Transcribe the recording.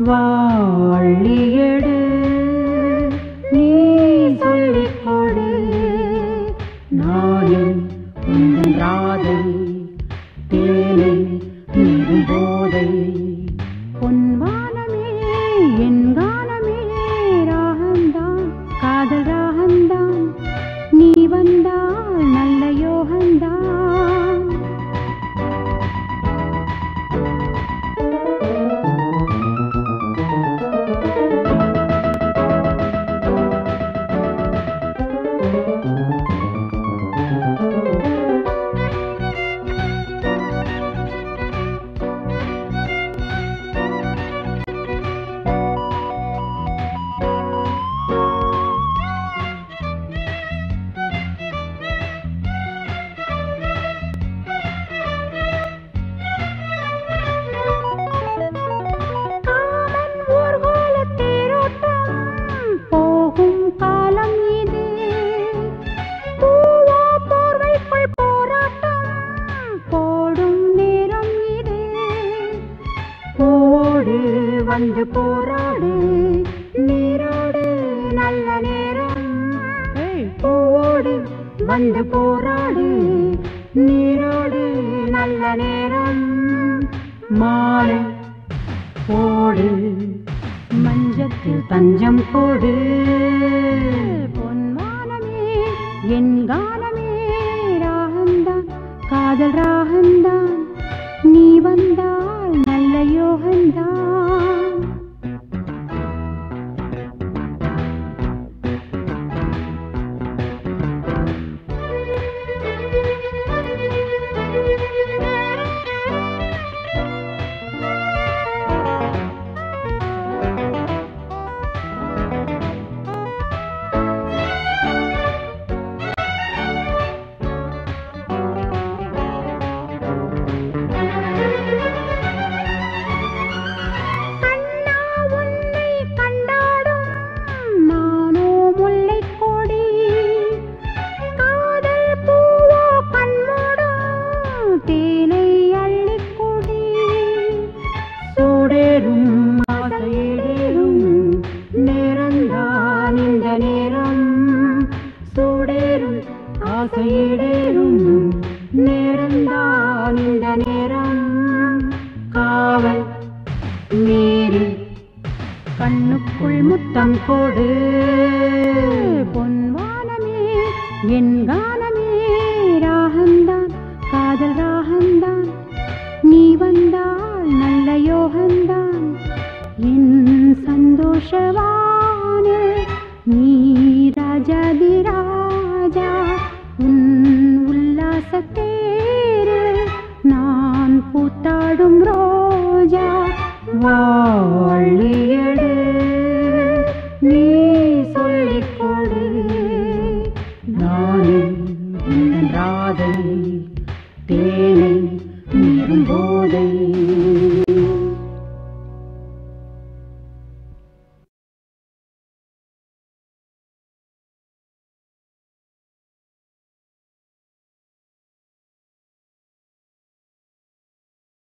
வாழியடு நீ சொல்லிக் கொடு நானும் உந்தன் ராதை தேனை நீரும் போதை பொன்வானமே என் கானமே ராகந்தான் காதல் ராகந்தான் நீ வந்தால் நல்ல யோகந்தான் காமன் ஊர்வலத் தேரோட்டம் போகும் காலம் இது பூவோ போர்வைக்குள் போராட்டம் போடும் நேரம் இது போடு வந்து போராடு நீராடு நல்ல நேரம் போடு வந்து போராடு நீராடு நல்ல நேரம் மாலை போடு மஞ்சத்தில் தஞ்சம் போடு பொன்மானமே என் கானமே ராகந்தான் காதல் ராகந்தான் நீ வந்தால் நல்ல யோகந்தான் கண்ணா உன்னை கண்டாடும் நானோ முல்லைக் கொடி காதல் பூவோ கண்மூடும் தேனை அள்ளிக் குடி சூடேறும் ஆசையேறும் நேரந்தான் இந்த நேரம் சூடேறும் ஆசையேறும் நேரந்தான் இந்த நேரம் காவல் மீறி கண்ணுக்குள் முத்தம் கொடு பொன்வானமே என் கான